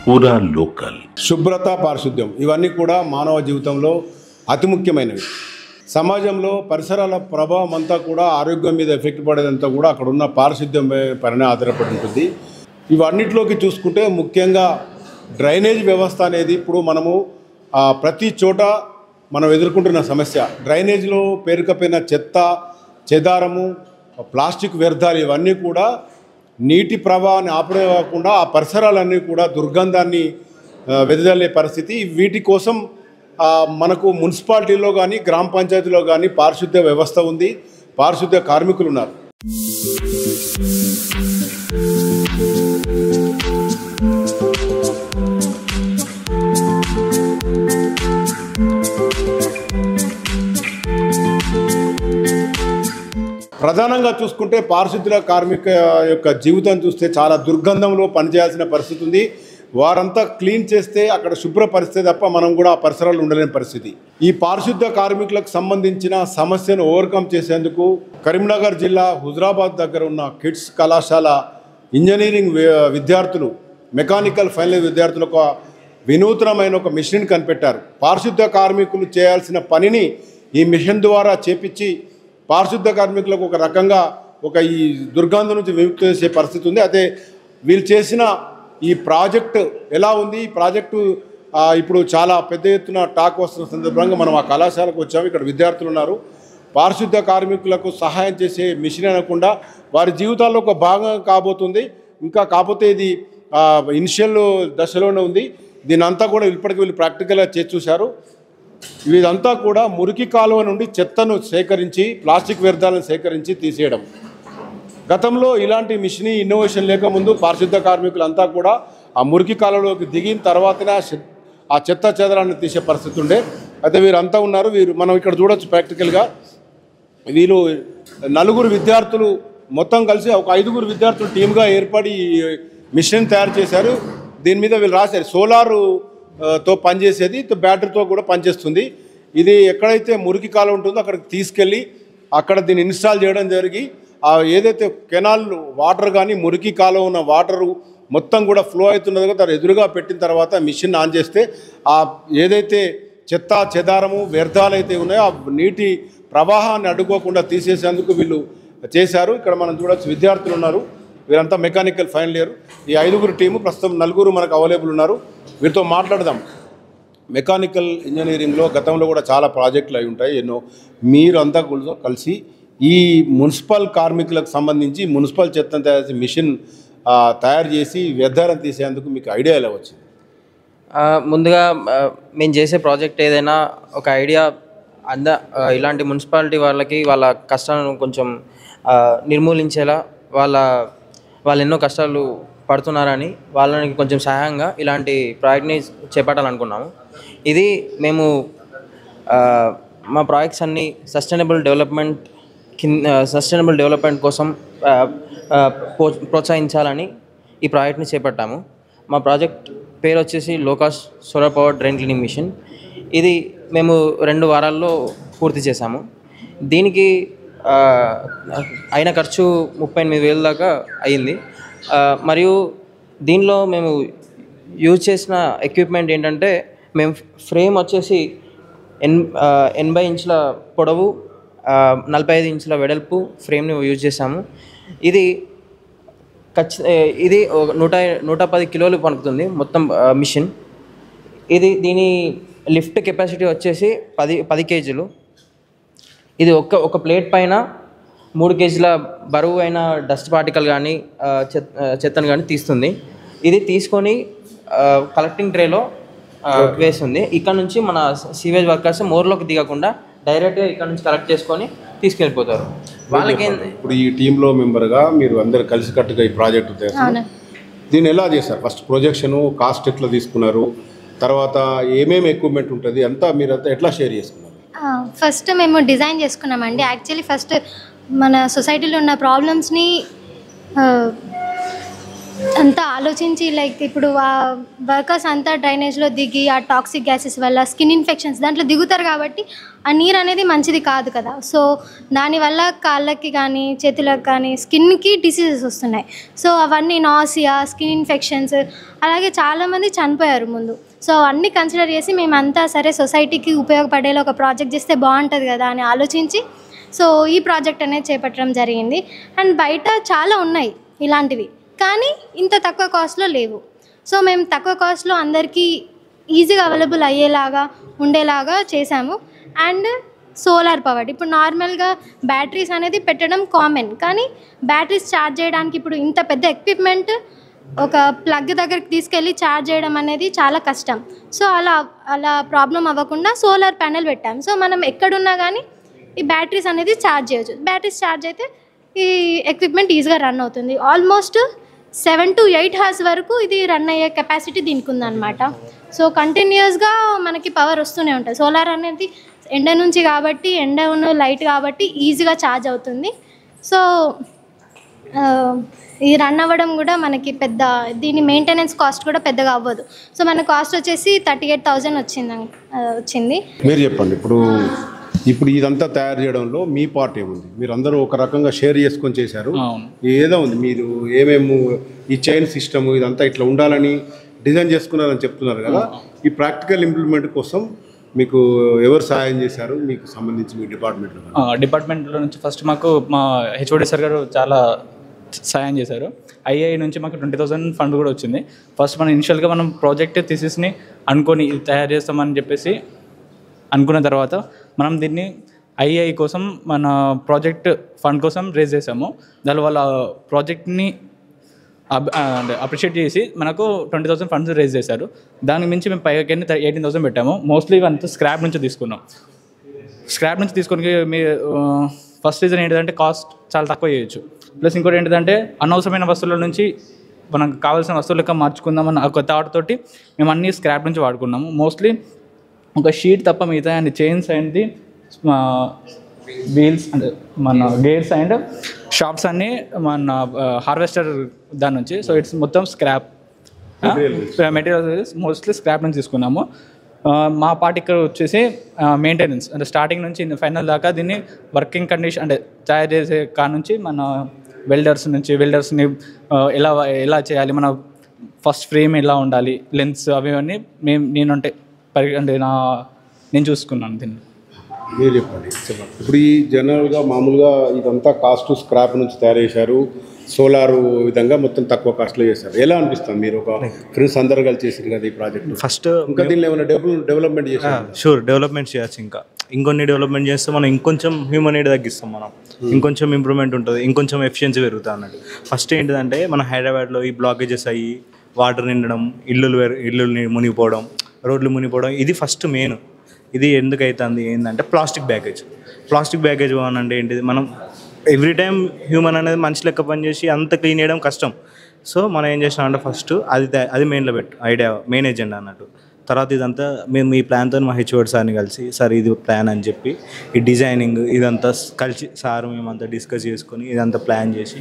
पूरा लोकल శుభ్రత పారిశుద్ధ్యం ఇవన్నీ కూడా మానవ జీవితంలో అతి ముఖ్యమైనవి సమాజంలో పరిసరాల ప్రభావం అంతా కూడా ఆరోగ్యం మీద ఎఫెక్ట్ పడేదంతా కూడా అక్కడ ఉన్న పారిశుద్ధ్యం పైన ఆధారపడి ఉంటుంది ఇవన్నిటిలోకి చూసుకుంటే ముఖ్యంగా డ్రైనేజ్ వ్యవస్థ అనేది ఇప్పుడు మనము ఆ, ప్రతి చోట మనం ఎదుర్కొంటున్న సమస్య డ్రైనేజ్లో పేరుకపోయిన చెత్త చెదారము ప్లాస్టిక్ వ్యర్థాలు ఇవన్నీ కూడా నీటి ప్రవాహాన్ని ఆపడే కాకుండా ఆ పరిసరాలన్నీ కూడా దుర్గంధాన్ని ఆ, వెదజల్లే పరిస్థితి వీటి కోసం ఆ, మనకు మున్సిపాలిటీలో కానీ గ్రామ పంచాయతీలో కానీ పారిశుద్ధ్య వ్యవస్థ ఉంది పారిశుద్ధ్య కార్మికులు ఉన్నారు ప్రధానంగా చూసుకుంటే పారిశుద్ధ్య కార్మిక యొక్క జీవితం చూస్తే చాలా దుర్గంధంలో పనిచేయాల్సిన పరిస్థితి ఉంది వారంతా క్లీన్ చేస్తే అక్కడ శుభ్ర పరిస్థితి తప్ప మనం కూడా ఆ పరిసరాలు ఉండలేని పరిస్థితి ఈ పారిశుద్ధ్య కార్మికులకు సంబంధించిన సమస్యను ఓవర్కమ్ చేసేందుకు కరీంనగర్ జిల్లా హుజరాబాద్ దగ్గర ఉన్న కిడ్స్ కళాశాల ఇంజనీరింగ్ వి- విద్యార్థులు మెకానికల్ ఫైనల్ ఇయర్ విద్యార్థులకు ఒక వినూత్నమైన ఒక మిషన్ కనిపెట్టారు పారిశుద్ధ్య కార్మికులు చేయాల్సిన పనిని ఈ మిషన్ ద్వారా చేపించి పారిశుద్ధ్య కార్మికులకు ఒక రకంగా ఒక ఈ దుర్గంధం నుంచి విముక్తి చేసే పరిస్థితి ఉంది అదే వీళ్ళు చేసిన ఈ ప్రాజెక్టు ఎలా ఉంది ఈ ప్రాజెక్టు ఆ, ఇప్పుడు చాలా పెద్ద ఎత్తున టాక్ వస్తున్న సందర్భంగా మనం ఆ కళాశాలకు వచ్చాము ఇక్కడ విద్యార్థులు ఉన్నారు పారిశుద్ధ్య కార్మికులకు సహాయం చేసే మిషన్ అనకుండా వారి జీవితాల్లో ఒక భాగం కాబోతుంది ఇంకా కాకపోతే ఇది ఇనిషియల్ దశలోనే ఉంది దీని అంతా కూడా ఇప్పటికి వీళ్ళు ప్రాక్టికల్గా చేసి చూశారు ఇదంతా కూడా మురికి కాలువ నుండి చెత్తను సేకరించి ప్లాస్టిక్ వ్యర్థాలను సేకరించి తీసేయడం గతంలో ఇలాంటి మిషన్ ఇన్నోవేషన్ లేకముందు పారిశుద్ధ కార్మికులంతా కూడా ఆ మురికి కాలువలోకి దిగిన తర్వాతనే ఆ చె- ఆ చెత్త చెదరాన్ని తీసే పరిస్థితి ఉండే అయితే వీరంతా ఉన్నారు వీరు మనం ఇక్కడ చూడొచ్చు ప్రాక్టికల్గా వీళ్ళు నలుగురు విద్యార్థులు మొత్తం కలిసి ఒక ఐదుగురు విద్యార్థులు టీమ్గా ఏర్పడి ఈ మిషన్ తయారు చేశారు దీని మీద వీళ్ళు రాశారు సోలారు ఆ, తో పనిచేసేది తో బ్యాటరీతో కూడా పనిచేస్తుంది ఇది ఎక్కడైతే మురికి కాలం ఉంటుందో అక్కడికి తీసుకెళ్ళి అక్కడ దీన్ని ఇన్స్టాల్ చేయడం జరిగి ఆ ఏదైతే కెనాల్ వాటర్ కానీ మురికి కాలం ఉన్న వాటరు మొత్తం కూడా ఫ్లో అవుతున్నదో దాని ఎదురుగా పెట్టిన తర్వాత మిషన్ ఆన్ చేస్తే ఆ ఏదైతే చెత్త చెదారము వ్యర్థాలు అయితే ఉన్నాయో ఆ నీటి ప్రవాహాన్ని అడ్డుకోకుండా తీసేసేందుకు వీళ్ళు చేశారు ఇక్కడ మనం చూడొచ్చు విద్యార్థులు ఉన్నారు వీరంతా మెకానికల్ ఫైనల్ ఇయర్ ఈ ఐదుగురు టీము ప్రస్తుతం నలుగురు మనకు అవైలబుల్ ఉన్నారు వీరితో మాట్లాడదాం మెకానికల్ ఇంజనీరింగ్లో గతంలో కూడా చాలా ప్రాజెక్టులు అయి ఉంటాయి ఎన్నో మీరు అంతా కూడా కలిసి ఈ మున్సిపల్ కార్మికులకు సంబంధించి మున్సిపల్ చెత్తను తయారు చేసే మిషన్ ఆ, తయారు చేసి వ్యర్థారం తీసేందుకు మీకు ఐడియా ఎలా వచ్చింది ఆ, ముందుగా ఆ, మేము చేసే ప్రాజెక్ట్ ఏదైనా ఒక ఐడియా అంద ఆ, ఇలాంటి మున్సిపాలిటీ వాళ్ళకి వాళ్ళ కష్టాలను కొంచెం ఆ, నిర్మూలించేలా వాళ్ళ వాళ్ళు ఎన్నో కష్టాలు పడుతున్నారని వాళ్ళని కొంచెం సహాయంగా ఇలాంటి ప్రాజెక్ట్ని చేపట్టాలనుకున్నాము ఇది మేము ఆ, మా ప్రాజెక్ట్స్ అన్నీ సస్టైనబుల్ డెవలప్మెంట్ కింద సస్టైనబుల్ డెవలప్మెంట్ కోసం ఆ, ఆ, ప్రో- ప్రోత్సహించాలని ఈ ప్రాజెక్ట్ని చేపట్టాము మా ప్రాజెక్ట్ పేరు వచ్చేసి లోకాస్ solar power drain cleaning machine ఇది మేము రెండు వారాల్లో పూర్తి చేశాము దీనికి ఆ, అయిన ఖర్చు ముప్పై ఎనిమిది వేల దాకా అయ్యింది ఆ, మరియు దీనిలో మేము యూజ్ చేసిన ఎక్విప్మెంట్ ఏంటంటే మేము ఫ్రేమ్ వచ్చేసి ఎన్ ఆ, ఎనభై ఇంచుల పొడవు ఆ, నలభై ఐదు ఇంచుల వెడల్పు ఫ్రేమ్ని యూజ్ చేసాము ఇది ఖచ్చి ఇది ఒక నూట నూట పది కిలోలు పలుకుతుంది మొత్తం ఆ, మిషన్ ఇది దీని లిఫ్ట్ కెపాసిటీ వచ్చేసి పది పది కేజీలు ఇది ఒక్క ఒక ప్లేట్ పైన మూడు కేజీల బరువు అయిన డస్ట్ పార్టికల్ కానీ చెత్త చెత్తను కానీ తీస్తుంది ఇది తీసుకొని కలెక్టింగ్ ట్రేలో వేస్తుంది ఇక్కడ నుంచి మన సీవేజ్ వర్కర్స్ మోర్లోకి దిగకుండా డైరెక్ట్గా ఇక్కడ నుంచి కలెక్ట్ చేసుకొని తీసుకెళ్ళిపోతారు వాళ్ళకి ఏం- ఇప్పుడు ఈ టీంలో మెంబర్గా మీరు అందరు కలిసికట్టుగా ఈ ప్రాజెక్ట్ చేస్తారు దీన్ని ఎలా చేస్తారు ఫస్ట్ ప్రొజెక్షన్ కాస్ట్ ఎట్లా తీసుకున్నారు తర్వాత ఏమేమి ఎక్విప్మెంట్ ఉంటుంది అంతా మీరు అంతా ఎట్లా షేర్ చేసుకున్నారు ఫస్ట్ మేము డిజైన్ చేసుకున్నామండి యాక్చువల్లీ ఫస్ట్ మన సొసైటీలో ఉన్న ప్రాబ్లమ్స్ని అంతా ఆలోచించి లైక్ ఇప్పుడు ఆ వర్కర్స్ అంతా డ్రైనేజ్లో దిగి ఆ టాక్సిక్ గ్యాసెస్ వల్ల స్కిన్ ఇన్ఫెక్షన్స్ దాంట్లో దిగుతారు కాబట్టి ఆ నీరు అనేది మంచిది కాదు కదా సో దానివల్ల కాళ్ళకి కానీ చేతులకు కానీ స్కిన్కి డిసీజెస్ వస్తున్నాయి సో అవన్నీ నాసియా స్కిన్ ఇన్ఫెక్షన్స్ అలాగే చాలామంది చనిపోయారు ముందు సో అన్నీ కన్సిడర్ చేసి మేమంతా సరే సొసైటీకి ఉపయోగపడేలా ఒక ప్రాజెక్ట్ చేస్తే బాగుంటుంది కదా అని ఆలోచించి సో ఈ ప్రాజెక్ట్ అనేది చేపట్టడం జరిగింది అండ్ బయట చాలా ఉన్నాయి ఇలాంటివి కానీ ఇంత తక్కువ కాస్ట్లో లేవు సో మేము తక్కువ కాస్ట్లో అందరికీ ఈజీగా అవైలబుల్ అయ్యేలాగా ఉండేలాగా చేశాము అండ్ సోలార్ పవర్డ్ ఇప్పుడు నార్మల్గా బ్యాటరీస్ అనేది పెట్టడం కామన్ కానీ బ్యాటరీస్ ఛార్జ్ చేయడానికి ఇప్పుడు ఇంత పెద్ద ఎక్విప్మెంట్ ఒక ప్లగ్ దగ్గరికి తీసుకెళ్ళి ఛార్జ్ చేయడం అనేది చాలా కష్టం సో అలా అలా ప్రాబ్లం అవ్వకుండా సోలార్ ప్యానెల్ పెట్టాం సో మనం ఎక్కడున్నా కానీ ఈ బ్యాటరీస్ అనేది ఛార్జ్ చేయొచ్చు బ్యాటరీస్ ఛార్జ్ అయితే ఈ ఎక్విప్మెంట్ ఈజీగా రన్ అవుతుంది almost seven to eight hours వరకు ఇది రన్ అయ్యే కెపాసిటీ దీనికి ఉందన్నమాట సో కంటిన్యూస్గా మనకి పవర్ వస్తూనే ఉంటుంది సోలార్ అనేది ఎండ నుంచి కాబట్టి ఎండ ఉన్న లైట్ కాబట్టి ఈజీగా ఛార్జ్ అవుతుంది సో ఆ, ఇది రన్ అవ్వడం కూడా మనకి పెద్ద దీని మెయింటెనెన్స్ కాస్ట్ కూడా పెద్దగా అవ్వదు సో మన కాస్ట్ వచ్చేసి థర్టీ ఎయిట్ థౌజండ్ వచ్చింది ఆ, వచ్చింది మీరు చెప్పండి ఇప్పుడు ఇప్పుడు ఇదంతా తయారు చేయడంలో మీ పార్ట్ ఏముంది మీరు అందరూ ఒక రకంగా షేర్ చేసుకొని చేశారు అవును ఏదో ఉంది మీరు ఏమేమి ఈ చైన్ సిస్టమ్ ఇదంతా ఇట్లా ఉండాలని డిజైన్ చేసుకున్నారని చెప్తున్నారు కదా ఈ ప్రాక్టికల్ ఇంప్లిమెంట్ కోసం మీకు ఎవరు సహాయం చేశారు మీకు సంబంధించి మీ డిపార్ట్మెంట్లో డిపార్ట్మెంట్లో నుంచి ఫస్ట్ మాకు మా హెచ్ఓడి సార్ గారు చాలా సాయం చేశారు ఐఐ నుంచి మాకు ట్వంటీ థౌసండ్ ఫండ్ కూడా వచ్చింది ఫస్ట్ మనం ఇనిషియల్గా మనం ప్రాజెక్ట్ థీసిస్ని అనుకొని ఇది తయారు చేస్తామని చెప్పేసి అనుకున్న తర్వాత మనం దీన్ని ఐఐ కోసం మన ప్రాజెక్ట్ ఫండ్ కోసం రేజ్ చేసాము దాని వాళ్ళ ప్రాజెక్ట్ని అప్రిషియేట్ చేసి మనకు ట్వంటీ థౌసండ్ ఫండ్స్ రేజ్ చేశారు దానికి మించి మేము పైకి ఎయిటీన్ థౌసండ్ పెట్టాము మోస్ట్లీ అంతా స్క్రాప్ నుంచి తీసుకున్నాం స్క్రాప్ నుంచి తీసుకొని మీ ఫస్ట్ రీజన్ ఏంటిదంటే కాస్ట్ చాలా తక్కువ చేయొచ్చు ప్లస్ ఇంకోటి ఏంటిదంటే అనవసరమైన వస్తువుల నుంచి మనకు కావాల్సిన వస్తువులు లెక్క మార్చుకుందామని ఒక థాట్ తోటి మేము అన్ని స్క్రాప్ నుంచి వాడుకున్నాము మోస్ట్లీ ఒక షీట్ తప్ప మిగతా అన్ని చైన్స్ అండ్ వీల్స్ అండ్ మన గేర్స్ అండ్ షాప్స్ అన్నీ మన హార్వెస్టర్ దాని నుంచి సో ఇట్స్ మొత్తం స్క్రాప్ మెటీరియల్స్ మోస్ట్లీ స్క్రాప్ నుంచి తీసుకున్నాము ఆ, మా పార్ట్ ఇక్కడ వచ్చేసి మెయింటెనెన్స్ అంటే స్టార్టింగ్ నుంచి ఫైనల్ దాకా దీన్ని వర్కింగ్ కండిషన్ అంటే తయారు చేసే కా నుంచి మన వెల్డర్స్ నుంచి వెల్డర్స్ని ఎలా ఎలా చేయాలి మన ఫస్ట్ ఫ్రేమ్ ఎలా ఉండాలి లెన్స్ అవి అన్నీ మేము నేను అంటే పరి అంటే నా నేను చూసుకున్నాను దీన్ని మీరు చెప్పండి ఇప్పుడు ఈ జనరల్గా మామూలుగా ఇదంతా కాస్ట్ స్క్రాప్ నుంచి తయారు చేశారు సోలార్ విధంగా మొత్తం తక్కువ కాస్ట్లో చేశారు ఎలా అనిపిస్తుంది మీరు ఒక ఫ్రెండ్స్ అందరు కలిసి చేసారు కదా ఈ ప్రాజెక్ట్ ఫస్ట్ ఇంకా దీనిలో ఏమైనా డెవలప్ డెవలప్మెంట్ చేశారు షూర్ డెవలప్మెంట్ చేయొచ్చు ఇంకా ఇంకొన్ని డెవలప్మెంట్ చేస్తే మనం ఇంకొంచెం హ్యూమన్ ఎయిడ్ తగ్గిస్తాం మనం ఇంకొంచెం ఇంప్రూవ్మెంట్ ఉంటుంది ఇంకొంచెం ఎఫిషియన్సీ పెరుగుతుంది అన్నట్టు ఫస్ట్ ఏంటిదంటే మన హైదరాబాద్లో ఈ బ్లాకేజెస్ అయ్యి వాటర్ నిండడం ఇల్లులు వెర- ఇల్లులు ని- మునిగిపోవడం రోడ్లు మునిగిపోవడం ఇది ఫస్ట్ మెయిన్ ఇది ఎందుకు అవుతుంది ఏంటంటే ప్లాస్టిక్ బ్యాగేజ్ ప్లాస్టిక్ బ్యాగేజ్ అని అంటే ఏంటిది మనం ఎవ్రీ టైం హ్యూమన్ అనేది మనిషి లెక్క పనిచేసి అంత క్లీన్ చేయడం కష్టం సో మనం ఏం చేసినామంటే ఫస్ట్ అది తే- అది మెయిన్లో పెట్టు ఐడియా మెయిన్ ఎజెండా అన్నట్టు తర్వాత ఇదంతా మేము ఈ ప్లాన్తో మా హెచ్ఓడి సార్ని కలిసి సార్ ఇది ప్లాన్ అని చెప్పి ఈ డిజైనింగ్ ఇదంతా స్- కలిసి సార్ మేమంతా డిస్కస్ చేసుకొని ఇదంతా ప్లాన్ చేసి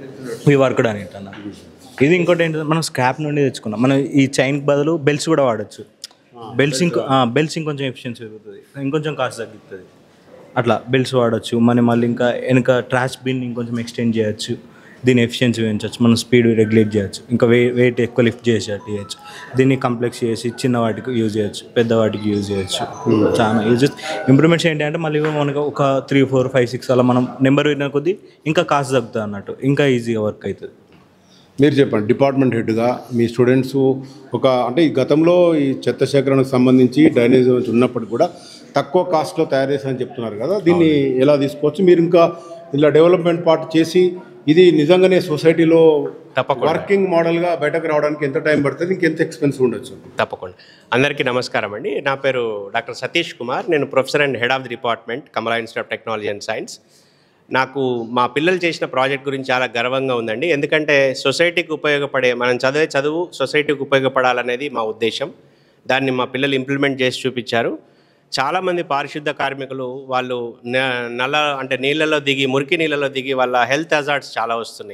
ఈ వర్క్ అని అన్న ఇది ఇంకోటి ఏంటంటే మనం స్క్రాప్ నుండి తెచ్చుకున్నాం మనం ఈ చైన్కి బదులు బెల్ట్స్ కూడా వాడచ్చు బెల్ట్స్ ఇంకో బెల్ట్స్ ఇంకొంచెం ఎఫిషియన్సీ పెరుగుతుంది ఇంకొంచెం కాస్ట్ తగ్గుతుంది అట్లా బెల్ట్స్ వాడచ్చు మనం మళ్ళీ ఇంకా వెనక ట్రాష్ బిన్ ఇంకొంచెం ఎక్స్టెండ్ చేయొచ్చు దీని ఎఫిషియన్సీ పెంచవచ్చు మనం స్పీడ్ రెగ్యులేట్ చేయొచ్చు ఇంకా వే వెయిట్ ఎక్కువ లిఫ్ట్ చేసేటట్టు చేయొచ్చు దీన్ని కంప్లెక్స్ చేసి చిన్న వాటికి యూజ్ చేయొచ్చు పెద్ద వాటికి యూజ్ చేయొచ్చు చాలా యూజ్ ఇంప్రూవ్మెంట్స్ ఏంటి అంటే మళ్ళీ మనకు ఒక త్రీ ఫోర్ ఫైవ్ సిక్స్ అలా మనం నెంబర్ విన్న కొద్దీ ఇంకా కాస్ట్ తగ్గుతుంది అన్నట్టు ఇంకా ఈజీగా వర్క్ అవుతుంది మీరు చెప్పండి డిపార్ట్మెంట్ హెడ్గా మీ స్టూడెంట్స్ ఒక అంటే ఈ గతంలో ఈ చెత్త సేకరణకు సంబంధించి డ్రైనేజ్ ఉన్నప్పటికీ కూడా తక్కువ కాస్ట్లో తయారు చేశారని చెప్తున్నారు కదా దీన్ని ఎలా తీసుకోవచ్చు మీరు ఇంకా ఇలా డెవలప్మెంట్ పార్ట్ చేసి ఇది నిజంగానే సొసైటీలో తప్పకుండా. వర్కింగ్ మోడల్గా బయటకు రావడానికి ఎంత టైం పడుతుంది ఇంకెంత ఎక్స్పెన్సివ్ ఉండొచ్చు తప్పకుండా అందరికీ నమస్కారం అండి నా పేరు డాక్టర్ సతీష్ కుమార్ నేను professor and head of the department Kamala Institute of Technology and Science నాకు మా పిల్లలు చేసిన ప్రాజెక్ట్ గురించి చాలా గర్వంగా ఉందండి ఎందుకంటే సొసైటీకి ఉపయోగపడే మనం చదివే చదువు సొసైటీకి ఉపయోగపడాలనేది మా ఉద్దేశం దాన్ని మా పిల్లలు ఇంప్లిమెంట్ చేసి చూపించారు చాలామంది పారిశుద్ధ కార్మికులు వాళ్ళు న- నల్ల అంటే నీళ్ళలో దిగి మురికి నీళ్ళలో దిగి వాళ్ళ హెల్త్ హజార్డ్స్ చాలా వస్తున్నాయి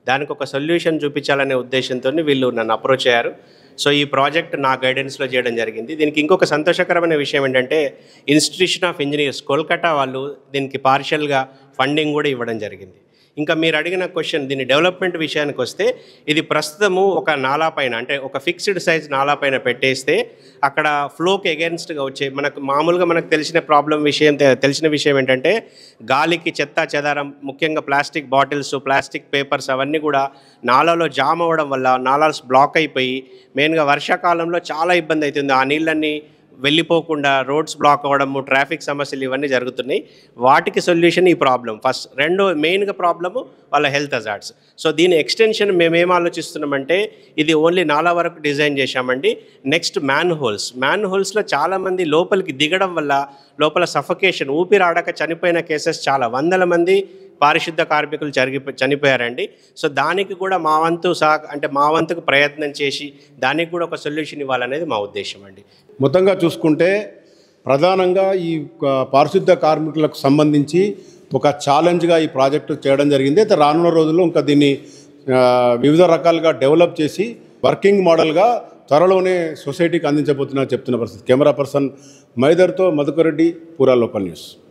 దానికి ఒక సొల్యూషన్ చూపించాలనే ఉద్దేశంతో వీళ్ళు నన్ను అప్రోచ్ అయ్యారు సో ఈ ప్రాజెక్ట్ నా గైడెన్స్లో చేయడం జరిగింది దీనికి ఇంకొక సంతోషకరమైన విషయం ఏంటంటే ఇన్స్టిట్యూషన్ ఆఫ్ ఇంజనీర్స్ కోల్కతా వాళ్ళు దీనికి పార్షియల్గా ఫండింగ్ కూడా ఇవ్వడం జరిగింది ఇంకా మీరు అడిగిన క్వశ్చన్ దీని డెవలప్మెంట్ విషయానికి వస్తే ఇది ప్రస్తుతము ఒక నాలా పైన అంటే ఒక ఫిక్స్డ్ సైజ్ నాలా పైన పెట్టేస్తే అక్కడ ఫ్లోకి అగేన్స్ట్గా వచ్చే మనకు మామూలుగా మనకు తెలిసిన ప్రాబ్లం విషయం తె- తెలిసిన విషయం ఏంటంటే గాలికి చెత్త చెదారం ముఖ్యంగా ప్లాస్టిక్ బాటిల్స్ ప్లాస్టిక్ పేపర్స్ అవన్నీ కూడా నాలాలో జామ్ అవ్వడం వల్ల నాలాస్ బ్లాక్ అయిపోయి మెయిన్గా వర్షాకాలంలో చాలా ఇబ్బంది అవుతుంది ఆ నీళ్ళన్నీ వెళ్ళిపోకుండా రోడ్స్ బ్లాక్ అవ్వడము ట్రాఫిక్ సమస్యలు ఇవన్నీ జరుగుతున్నాయి వాటికి సొల్యూషన్ ఈ ప్రాబ్లం ఫస్ట్ రెండో మెయిన్గా ప్రాబ్లము వాళ్ళ హెల్త్ అజార్డ్స్ సో దీని ఎక్స్టెన్షన్ మేమేం ఆలోచిస్తున్నామంటే ఇది ఓన్లీ నాలా వరకు డిజైన్ చేశామండి నెక్స్ట్ మ్యాన్ హోల్స్ మ్యాన్ హోల్స్లో చాలామంది లోపలికి దిగడం వల్ల లోపల సఫకేషన్ ఊపిరాడక చనిపోయిన కేసెస్ చాలా వందల మంది పారిశుద్ధ కార్మికులు జరిగి చనిపోయారండి సో దానికి కూడా మా వంతు సహ అంటే మా వంతుకు ప్రయత్నం చేసి దానికి కూడా ఒక సొల్యూషన్ ఇవ్వాలనేది మా ఉద్దేశం అండి మొత్తంగా చూసుకుంటే ప్రధానంగా ఈ ఆ, పారిశుద్ధ కార్మికులకు సంబంధించి ఒక ఛాలెంజ్గా ఈ ప్రాజెక్టు చేయడం జరిగింది అయితే రానున్న రోజుల్లో ఇంకా దీన్ని ఆ, వివిధ రకాలుగా డెవలప్ చేసి వర్కింగ్ మోడల్గా త్వరలోనే సొసైటీకి అందించబోతున్నా చెప్తున్న పరిస్థితి కెమెరా పర్సన్ మైదర్తో మధుకరెడ్డి పూరా లోకల్ న్యూస్